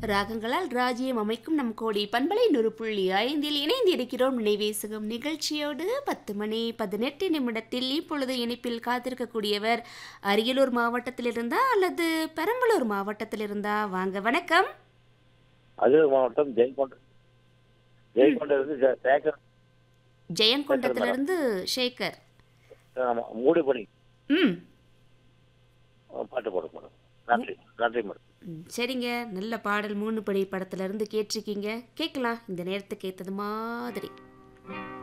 ராகங்களால் ராஜ்யம் அமைக்கும் நம் கோடி பண்பலை நூறு புள்ளி ஐந்தில் இணைந்திருக்கிறோம் நினைவேசுகம் நிகழ்ச்சியோடு பத்து மணி பதினெட்டு நிமிடத்தில் இப்பொழுது இணைப்பில் காத்திருக்கக்கூடியவர் அரியலூர் மாவட்டத்தில் இருந்தா அல்லது பெரம்பலூர் மாவட்டத்தில் இருந்தா வாங்க வணக்கம் அரியலூர் மாவட்டம் ஜெயங்கொண்ட ஜெயங்கொண்டிலிருந்து ஜெ- சேகர் ஜெயங்கொண்டத்திலிருந்து ஷேகர் ஆமா, மூடுபனி ம் பாட்டு போட மேடம் நன்றி நன்றி மேடம் ம், சரிங்க நல்ல பாடல் மூணு படி படத்துல இருந்து கேட்டிருக்கீங்க கேட்கலாம் இந்த நேரத்துக்கு ஏத்தது மாதிரி